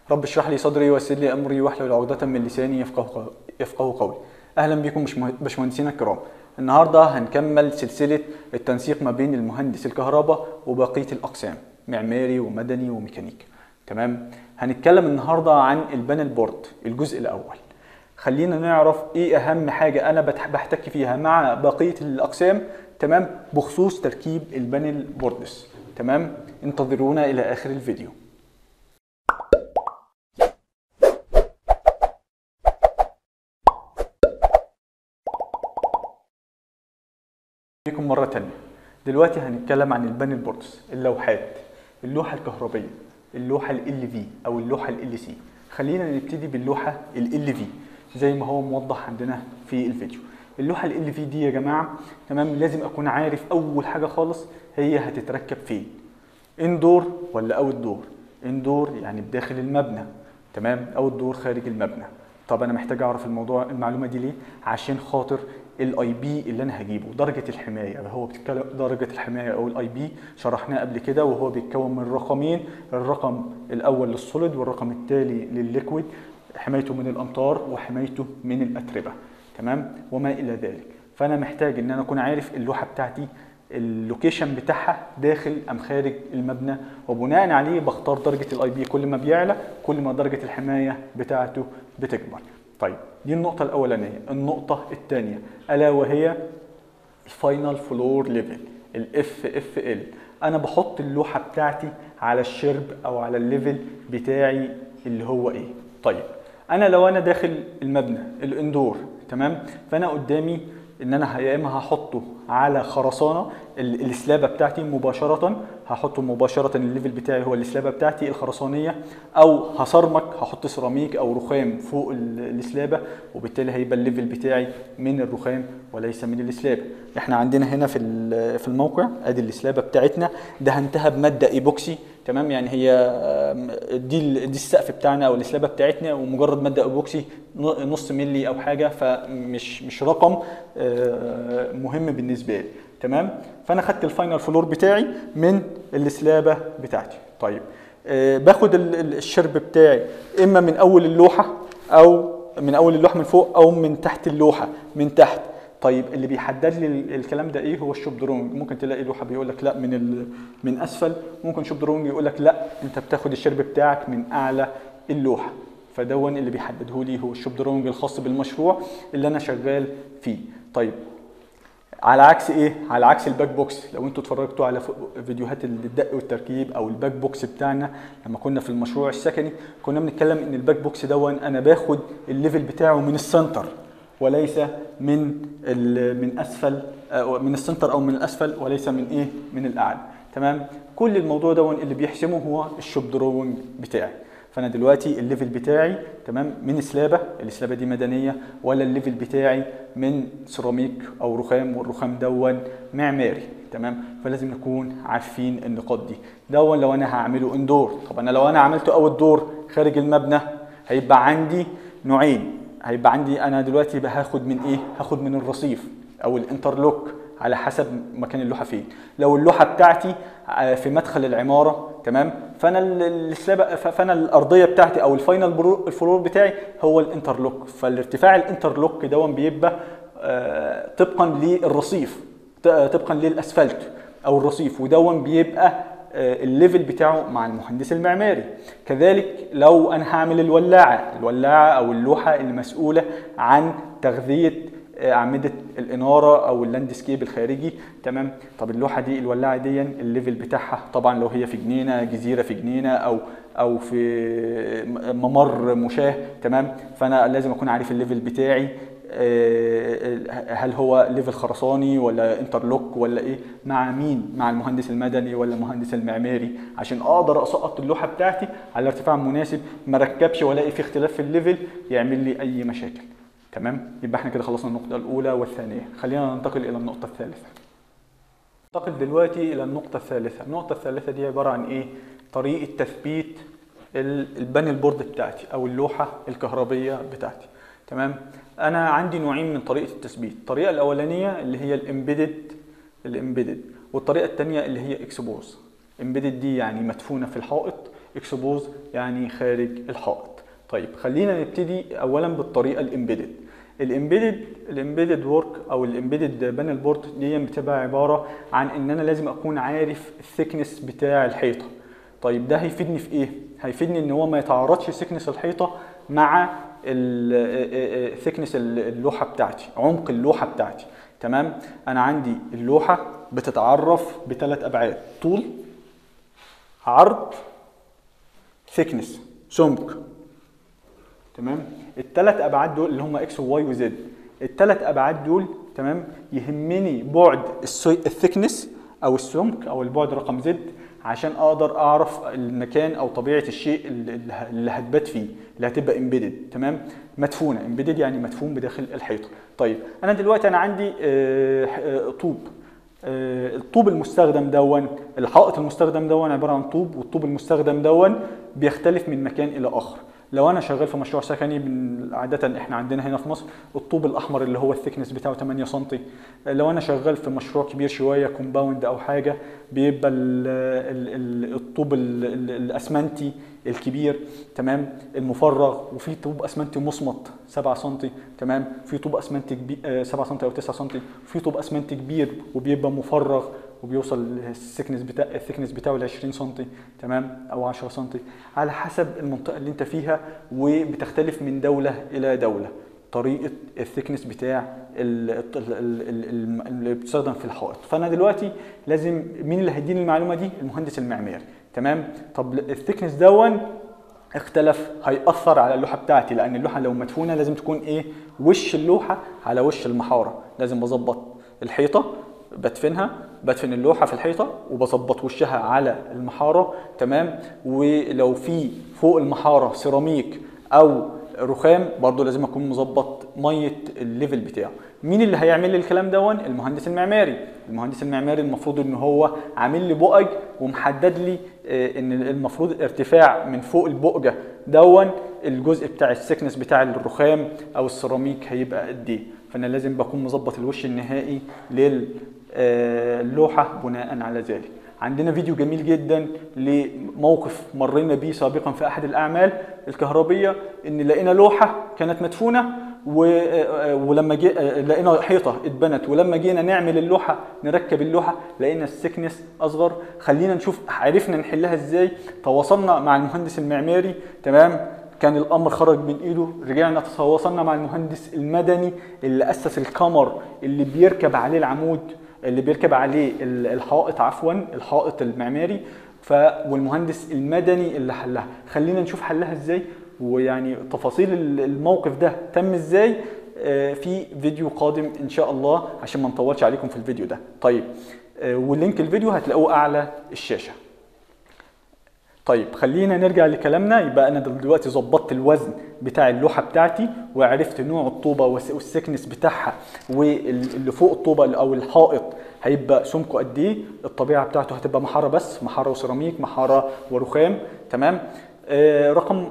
رب اشرح لي صدري ويسر لي امري واحلل عقدة من لساني يفقه يفقه قولي. اهلا بكم باشمه- باشمهندسينا الكرام. النهارده هنكمل سلسلة التنسيق ما بين المهندس الكهرباء وبقية الاقسام معماري ومدني وميكانيكا. تمام؟ هنتكلم النهارده عن البانل بورد الجزء الاول. خلينا نعرف ايه اهم حاجة انا بتح- بحتك فيها مع بقية الاقسام تمام بخصوص تركيب البانل بوردس تمام انتظرونا الى اخر الفيديو بكم مرة تانية دلوقتي هنتكلم عن البانل بوردس اللوحات اللوحة الكهربية اللوحة ال في أو اللوحة ال سي خلينا نبتدي باللوحة ال في زي ما هو موضح عندنا في الفيديو اللوحة ال في دي يا جماعة تمام لازم أكون عارف أول حاجة خالص هي هتتركب فين اندور ولا اوت دور اندور يعني بداخل المبنى تمام اوت دور خارج المبنى طب انا محتاج اعرف الموضوع المعلومه دي ليه عشان خاطر الاي بي اللي انا هجيبه درجه الحمايه هو بيتكلم درجه الحمايه او الاي بي شرحناه قبل كده وهو بيتكون من رقمين الرقم الاول للسوليد والرقم التالي للليكويد حمايته من الامطار وحمايته من الاتربه تمام وما الى ذلك فانا محتاج ان انا اكون عارف اللوحه بتاعتي اللوكيشن بتاعها داخل ام خارج المبنى وبناء عليه بختار درجه الاي بي كل ما بيعلى كل ما درجه الحمايه بتاعته بتكبر طيب دي النقطه الاولانيه النقطه الثانيه الا وهي الفاينل فلور ليفل الاف اف ال انا بحط اللوحه بتاعتي على الشرب او على الليفل بتاعي اللي هو ايه طيب انا لو انا داخل المبنى الاندور تمام فانا قدامي ان انا يا اما هحطه على خرسانه ال- السلابه بتاعتي مباشره هحطه مباشره الليفل بتاعي هو السلابه بتاعتي الخرسانيه او هصرمك هحط سيراميك او رخام فوق ال- السلابه وبالتالي هيبقى الليفل بتاعي من الرخام وليس من السلابه احنا عندنا هنا في ال- في الموقع ادي السلابه بتاعتنا دهنتها بماده ايبوكسي تمام يعني هي آم، دي ال- دي السقف بتاعنا او السلابه بتاعتنا ومجرد ماده ايبوكسي ن- نص ملي او حاجه فمش مش رقم آه، مهم بالنسبه لي تمام فانا خدت الفاينل فلور بتاعي من السلابه بتاعتي طيب آه، باخد ال- ال- الشرب بتاعي اما من اول اللوحه او من اول اللوحه من فوق او من تحت اللوحه من تحت طيب اللي بيحدد لي ال- الكلام ده ايه هو الشوب درونج ممكن تلاقي لوحه بيقول لك لا من ال- من اسفل ممكن شوب درونج يقول لك لا انت بتاخد الشرب بتاعك من اعلى اللوحه فدون اللي بيحدده لي هو الشوب درونج الخاص بالمشروع اللي انا شغال فيه طيب على عكس ايه على عكس الباك بوكس لو انتوا اتفرجتوا على ف- فيديوهات الدق والتركيب او الباك بوكس بتاعنا لما كنا في المشروع السكني كنا بنتكلم ان الباك بوكس دون انا باخد الليفل بتاعه من السنتر وليس من ال- من اسفل آه، من السنتر او من الاسفل وليس من ايه من الاعلى تمام كل الموضوع دون اللي بيحسمه هو الشوب دروينج بتاعي فانا دلوقتي الليفل بتاعي تمام من سلابه السلابه دي مدنيه ولا الليفل بتاعي من سيراميك او رخام والرخام دون معماري تمام فلازم نكون عارفين النقاط دي دون لو انا هعمله اندور طب انا لو انا عملته اوت دور خارج المبنى هيبقى عندي نوعين هيبقى عندي انا دلوقتي بقى هاخد من ايه هاخد من الرصيف او الانترلوك على حسب مكان اللوحه فين لو اللوحه بتاعتي آه، في مدخل العماره تمام فانا ال- السلابه ف- فانا الارضيه بتاعتي او الفاينل برو- الفلور بتاعي هو الانترلوك فالارتفاع الانترلوك دون بيبقى آه، طبقا للرصيف ط- طبقا للاسفلت او الرصيف ودون بيبقى آه، الليفل بتاعه مع المهندس المعماري كذلك لو انا هعمل الولاعه الولاعه او اللوحه المسؤوله عن تغذيه آه، اعمده الاناره او اللاندسكيب الخارجي تمام طب اللوحه دي الولاعه دي الليفل بتاعها طبعا لو هي في جنينه جزيره في جنينه او او في ممر مشاه تمام فانا لازم اكون عارف الليفل بتاعي آه، هل هو ليفل خرساني ولا انترلوك ولا ايه مع مين مع المهندس المدني ولا المهندس المعماري عشان اقدر اسقط اللوحه بتاعتي على ارتفاع مناسب ما ركبش والاقي في اختلاف في الليفل يعمل لي اي مشاكل تمام يبقى احنا كده خلصنا النقطه الاولى والثانيه خلينا ننتقل الى النقطه الثالثه ننتقل دلوقتي الى النقطه الثالثه النقطه الثالثه دي عباره عن ايه طريقه تثبيت ال- البانل بورد بتاعتي او اللوحه الكهربيه بتاعتي تمام انا عندي نوعين من طريقه التثبيت الطريقه الاولانيه اللي هي الامبيدد الامبيدد والطريقه الثانيه اللي هي اكسبوز امبيدد دي يعني مدفونه في الحائط اكسبوز يعني خارج الحائط طيب خلينا نبتدي اولا بالطريقه الامبيدد الامبيدد الامبيدد ورك او الامبيدد بانل بورد دي بتبقى عباره عن ان انا لازم اكون عارف الثيكنس بتاع الحيطه طيب ده هيفيدني في ايه هيفيدني ان هو ما يتعارضش ثيكنس الحيطه مع ثيكنس اللوحه بتاعتي عمق اللوحه بتاعتي تمام انا عندي اللوحه بتتعرف بثلاث ابعاد طول عرض ثيكنس سمك تمام الثلاث ابعاد دول اللي هم اكس وواي وزد الثلاث ابعاد دول تمام يهمني بعد الثيكنس او السمك او البعد رقم زد عشان اقدر اعرف المكان او طبيعه الشيء اللي هتبات فيه اللي هتبقى امبيدد تمام مدفونه امبيدد يعني مدفون بداخل الحيطه طيب انا دلوقتي انا عندي طوب الطوب المستخدم دون الحائط المستخدم دون عباره عن طوب والطوب المستخدم دون بيختلف من مكان الى اخر لو انا شغال في مشروع سكني عاده احنا عندنا هنا في مصر الطوب الاحمر اللي هو الثيكنس بتاعه 8 سم لو انا شغال في مشروع كبير شويه كومباوند او حاجه بيبقى ال ال الطوب الاسمنتي الكبير تمام المفرغ وفي طوب اسمنتي مصمت 7 سم تمام في طوب اسمنتي كبير 7 سم او 9 سم في طوب اسمنتي كبير وبيبقى مفرغ وبيوصل الثيكنس بتاع الثيكنس بتاعه ل 20 سم تمام او 10 سم على حسب المنطقه اللي انت فيها وبتختلف من دوله الى دوله طريقه الثيكنس بتاع اللي بتستخدم في الحائط فانا دلوقتي لازم مين اللي هيديني المعلومه دي المهندس المعماري تمام طب الثيكنس دون اختلف هيأثر على اللوحه بتاعتي لان اللوحه لو مدفونه لازم تكون ايه وش اللوحه على وش المحاره لازم بظبط الحيطه بدفنها بدفن اللوحه في الحيطه وبظبط وشها على المحاره تمام ولو في فوق المحاره سيراميك او رخام برضو لازم اكون مظبط ميه الليفل بتاعه مين اللي هيعمل لي الكلام دون المهندس المعماري المهندس المعماري المفروض ان هو عامل لي بؤج ومحدد لي ان المفروض الارتفاع من فوق البؤجه دون الجزء بتاع السكنس بتاع الرخام او السيراميك هيبقى قد ايه فانا لازم بكون مظبط الوش النهائي للوحه بناء على ذلك عندنا فيديو جميل جدا لموقف مرينا بيه سابقا في احد الاعمال الكهربيه ان لقينا لوحه كانت مدفونه ولما جي لقينا حيطه اتبنت ولما جينا نعمل اللوحه نركب اللوحه لقينا السكنس اصغر خلينا نشوف عرفنا نحلها ازاي تواصلنا مع المهندس المعماري تمام كان الامر خرج من ايده رجعنا تواصلنا مع المهندس المدني اللي اسس الكمر اللي بيركب عليه العمود اللي بيركب عليه الحائط عفوا الحائط المعماري ف والمهندس المدني اللي حلها خلينا نشوف حلها ازاي ويعني تفاصيل الموقف ده تم ازاي في فيديو قادم ان شاء الله عشان ما نطولش عليكم في الفيديو ده طيب ولينك الفيديو هتلاقوه اعلى الشاشه طيب خلينا نرجع لكلامنا يبقى انا دلوقتي ظبطت الوزن بتاع اللوحه بتاعتي وعرفت نوع الطوبه والسكنس بتاعها واللي فوق الطوبه او الحائط هيبقى سمكه قد ايه الطبيعه بتاعته هتبقى محاره بس محاره وسيراميك محاره ورخام تمام آه رقم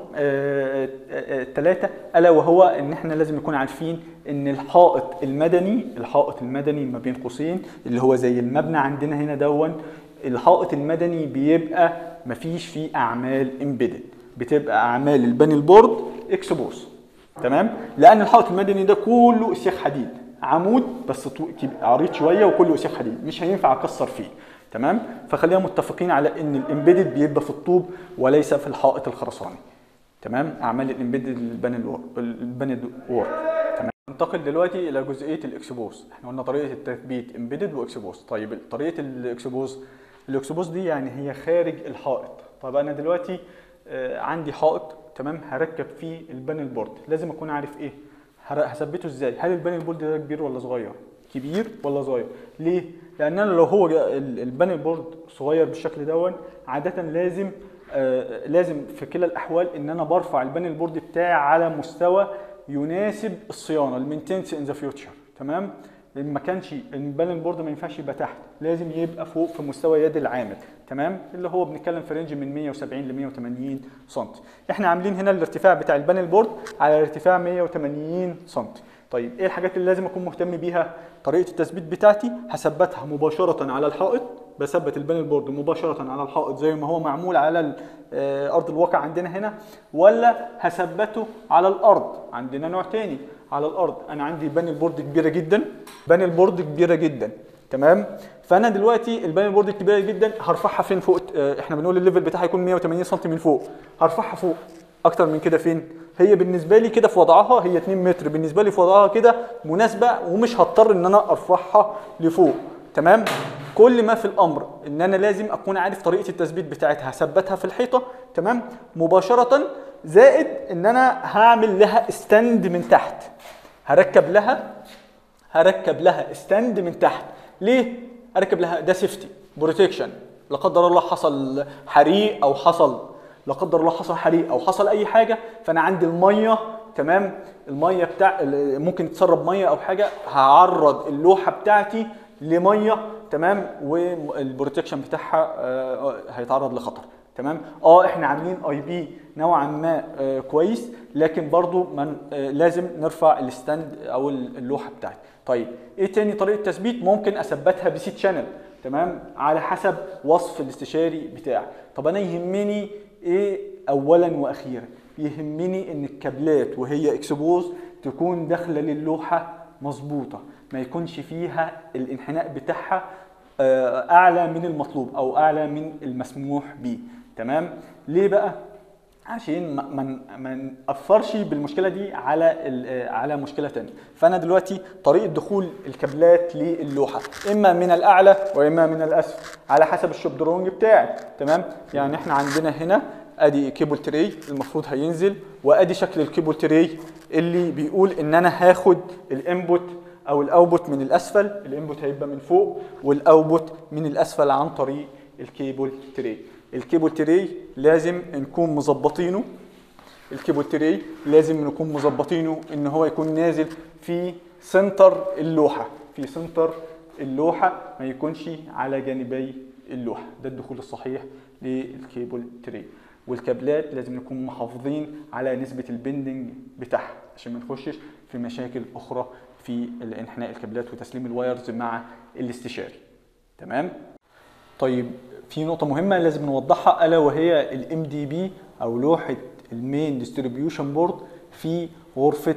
ثلاثة آه ألا وهو إن إحنا لازم نكون عارفين إن الحائط المدني الحائط المدني ما بين قوسين اللي هو زي المبنى عندنا هنا دون الحائط المدني بيبقى مفيش فيه اعمال امبيدد بتبقى اعمال البني البورد اكسبوس تمام لان الحائط المدني ده كله اسياخ حديد عمود بس عريض شويه وكله اسياخ حديد مش هينفع اكسر فيه تمام فخلينا متفقين على ان الامبيدد بيبقى في الطوب وليس في الحائط الخرساني تمام اعمال الامبيدد البني البني وورك تمام ننتقل دلوقتي الى جزئيه الاكسبوز احنا قلنا طريقه التثبيت امبيدد واكسبوز طيب طريقه الاكسبوز الاكسبوز دي يعني هي خارج الحائط طب انا دلوقتي آه عندي حائط تمام هركب فيه البانل بورد لازم اكون عارف ايه هثبته ازاي هل البانل بورد ده كبير ولا صغير كبير ولا صغير ليه لان انا لو هو البانل بورد صغير بالشكل دون عاده لازم آه لازم في كلا الاحوال ان انا برفع البانل بورد بتاعي على مستوى يناسب الصيانه المينتنس ان ذا فيوتشر تمام ما كانش البانل بورد ما ينفعش يبقى تحت لازم يبقى فوق في مستوى يد العامل تمام اللي هو بنتكلم في رينج من 170 ل 180 سم احنا عاملين هنا الارتفاع بتاع البانل بورد على ارتفاع 180 سم طيب ايه الحاجات اللي لازم اكون مهتم بيها طريقه التثبيت بتاعتي هثبتها مباشره على الحائط بثبت البانل بورد مباشره على الحائط زي ما هو معمول على ال- آه، ارض الواقع عندنا هنا ولا هثبته على الارض عندنا نوع تاني على الارض انا عندي بانل بورد كبيره جدا بانل بورد كبيره جدا تمام فانا دلوقتي البانل بورد الكبيره جدا هرفعها فين فوق آه، احنا بنقول الليفل بتاعها يكون 180 سم من فوق هرفعها فوق اكتر من كده فين هي بالنسبه لي كده في وضعها هي 2 متر بالنسبه لي في وضعها كده مناسبه ومش هضطر ان انا ارفعها لفوق تمام كل ما في الامر ان انا لازم اكون عارف طريقه التثبيت بتاعتها هثبتها في الحيطه تمام مباشره زائد ان انا هعمل لها ستاند من تحت هركب لها هركب لها ستاند من تحت ليه اركب لها ده سيفتي بروتكشن لا قدر الله حصل حريق او حصل لا قدر الله حصل حريق او حصل اي حاجه فانا عندي الميه تمام الميه بتاع ممكن تسرب ميه او حاجه هعرض اللوحه بتاعتي لميه تمام والبروتكشن بتاعها آه، هيتعرض لخطر تمام اه احنا عاملين اي بي نوعا ما آه كويس لكن برضو من آه لازم نرفع الستاند او اللوحه بتاعتي طيب ايه تاني طريقه تثبيت ممكن اثبتها بسي تشانل تمام على حسب وصف الاستشاري بتاعي طب انا يهمني ايه اولا واخيرا يهمني ان الكابلات وهي اكسبوز تكون داخله للوحه مظبوطه ما يكونش فيها الانحناء بتاعها آه، اعلى من المطلوب او اعلى من المسموح به تمام ليه بقى عشان ما ما ما نأثرش بالمشكله دي على ال- آه، على مشكله تانية فانا دلوقتي طريقه دخول الكابلات للوحه اما من الاعلى واما من الاسفل على حسب الشوب درونج بتاعي تمام يعني احنا عندنا هنا ادي كيبل تري المفروض هينزل وادي شكل الكيبل تري اللي بيقول ان انا هاخد الانبوت او الاوتبوت من الاسفل الانبوت هيبقى من فوق والاوتبوت من الاسفل عن طريق الكيبل تري الكيبل تري لازم نكون مظبطينه الكيبل تري لازم نكون مظبطينه ان هو يكون نازل في سنتر اللوحه في سنتر اللوحه ما يكونش على جانبي اللوحه ده الدخول الصحيح للكيبل تري والكابلات لازم نكون محافظين على نسبه البندنج بتاعها عشان ما نخشش في مشاكل اخرى في انحناء الكابلات وتسليم الوايرز مع الاستشاري تمام طيب في نقطة مهمة لازم نوضحها ألا وهي الام دي بي أو لوحة المين ديستريبيوشن بورد في غرفة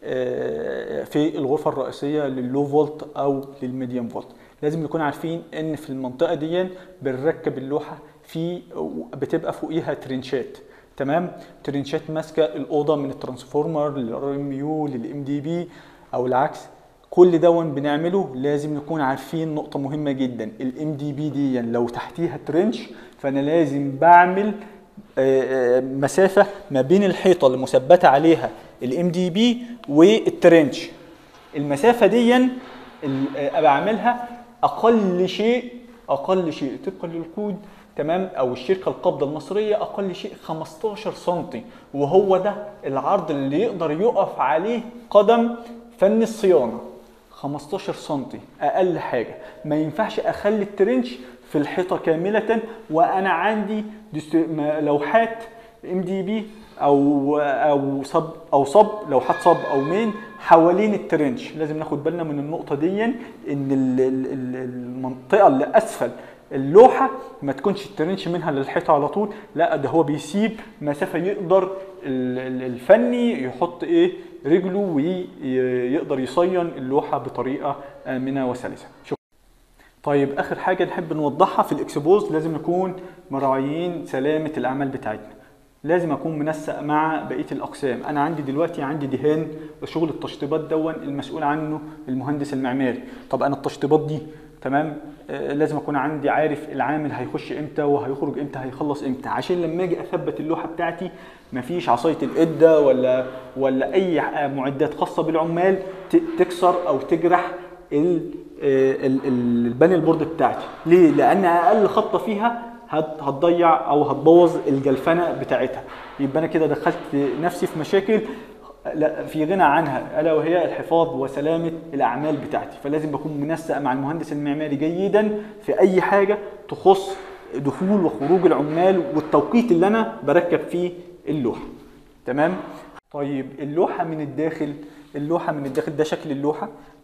آه، في الغرفة الرئيسية لللو فولت أو للميديوم فولت لازم نكون عارفين إن في المنطقة دي بنركب اللوحة في بتبقى فوقيها ترنشات تمام ترنشات ماسكة الأوضة من الترانسفورمر للار ام يو للام دي بي أو العكس كل دون بنعمله لازم نكون عارفين نقطة مهمة جدا الام دي بي دي لو تحتيها ترنش فانا لازم بعمل آه، آه، مسافة ما بين الحيطة اللي مثبتة عليها الام دي بي والترنش المسافة دي ال- آه، بعملها اقل شيء اقل شيء طبقا للكود تمام او الشركه القابضه المصريه اقل شيء 15 سم وهو ده العرض اللي يقدر يقف عليه قدم فن الصيانه 15 سم اقل حاجه ما ينفعش اخلي الترنش في الحيطه كامله وانا عندي دست- ما- لوحات ام دي بي او او صب او صب لوحات صب او مين حوالين الترنش لازم ناخد بالنا من النقطه دي ان ال- ال- ال- المنطقه اللي اسفل اللوحه ما تكونش الترنش منها للحيطه على طول لا ده هو بيسيب مسافه يقدر ال- ال- الفني يحط ايه رجله ويقدر يصين اللوحه بطريقه امنه وسلسه شكرا طيب اخر حاجه نحب نوضحها في الاكسبوز لازم نكون مراعيين سلامه الاعمال بتاعتنا لازم اكون منسق مع بقيه الاقسام انا عندي دلوقتي عندي دهان شغل التشطيبات دون المسؤول عنه المهندس المعماري طب انا التشطيبات دي تمام آه لازم اكون عندي عارف العامل هيخش امتى وهيخرج امتى هيخلص امتى عشان لما اجي اثبت اللوحه بتاعتي مفيش عصايه القده ولا ولا اي معدات خاصه بالعمال ت- تكسر او تجرح ال- آه، ال- ال- البانل بورد بتاعتي ليه لان اقل خبطه فيها هت- هتضيع او هتبوظ الجلفنه بتاعتها يبقى انا كده دخلت نفسي في مشاكل لا في غنى عنها الا وهي الحفاظ وسلامه الاعمال بتاعتي فلازم بكون منسق مع المهندس المعماري جيدا في اي حاجه تخص دخول وخروج العمال والتوقيت اللي انا بركب فيه اللوحه تمام طيب اللوحه من الداخل اللوحه من الداخل ده شكل اللوحه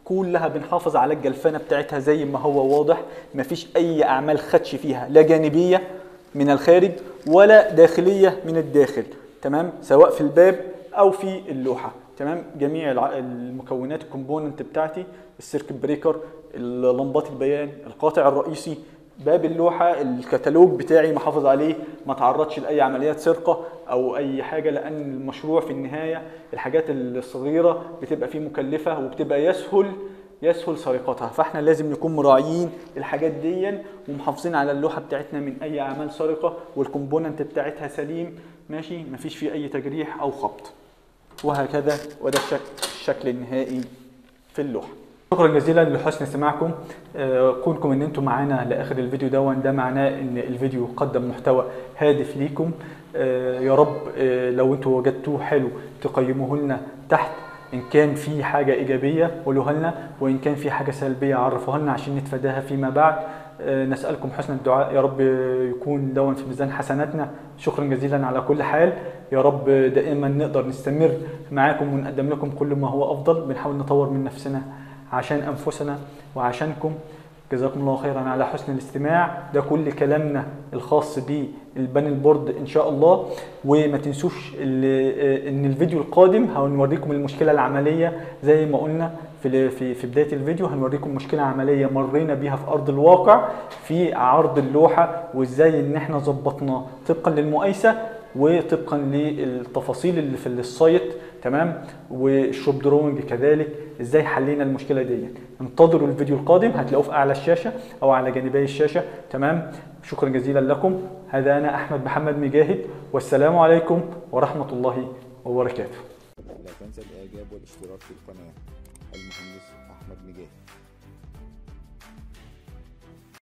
كلها بنحافظ على الجلفانه بتاعتها زي ما هو واضح مفيش اي اعمال خدش فيها لا جانبيه من الخارج ولا داخليه من الداخل تمام سواء في الباب او في اللوحه تمام جميع الع- المكونات الكومبوننت بتاعتي السيركت بريكر لمبات البيان القاطع الرئيسي باب اللوحه الكتالوج بتاعي محافظ عليه ما تعرضش لاي عمليات سرقه او اي حاجه لان المشروع في النهايه الحاجات الصغيره بتبقى فيه مكلفه وبتبقى يسهل يسهل سرقتها فاحنا لازم نكون مراعيين الحاجات دي ومحافظين على اللوحه بتاعتنا من اي اعمال سرقه والكومبوننت بتاعتها سليم ماشي مفيش فيه اي تجريح او خبط وهكذا وده الشكل, الشكل النهائي في اللوحه شكرا جزيلا لحسن استماعكم آه، كونكم ان انتم معانا لاخر الفيديو دون ده معناه ان الفيديو قدم محتوى هادف ليكم آه، يا رب آه، لو انتم وجدتوه حلو تقيموه لنا تحت ان كان في حاجه ايجابيه قولوها لنا وان كان في حاجه سلبيه عرفوها لنا عشان نتفاداها فيما بعد آه، نسالكم حسن الدعاء يا رب يكون دون في ميزان حسناتنا شكرا جزيلا على كل حال يا رب دائما نقدر نستمر معاكم ونقدم لكم كل ما هو افضل بنحاول نطور من نفسنا عشان انفسنا وعشانكم جزاكم الله خيرا على حسن الاستماع ده كل كلامنا الخاص بالبانل بورد ان شاء الله وما تنسوش ال- ان الفيديو القادم هنوريكم المشكله العمليه زي ما قلنا في في في بدايه الفيديو هنوريكم مشكله عمليه مرينا بيها في ارض الواقع في عرض اللوحه وازاي ان احنا ظبطناه طبقا للمقايسه وطبقا للتفاصيل اللي في السايت تمام والشوب دروينج كذلك ازاي حلينا المشكله دي انتظروا الفيديو القادم هتلاقوه في اعلى الشاشه او على جانبي الشاشه تمام شكرا جزيلا لكم هذا انا احمد محمد مجاهد والسلام عليكم ورحمه الله وبركاته لا تنسى الإعجاب والاشتراك في القناة المهندس أحمد مجاهد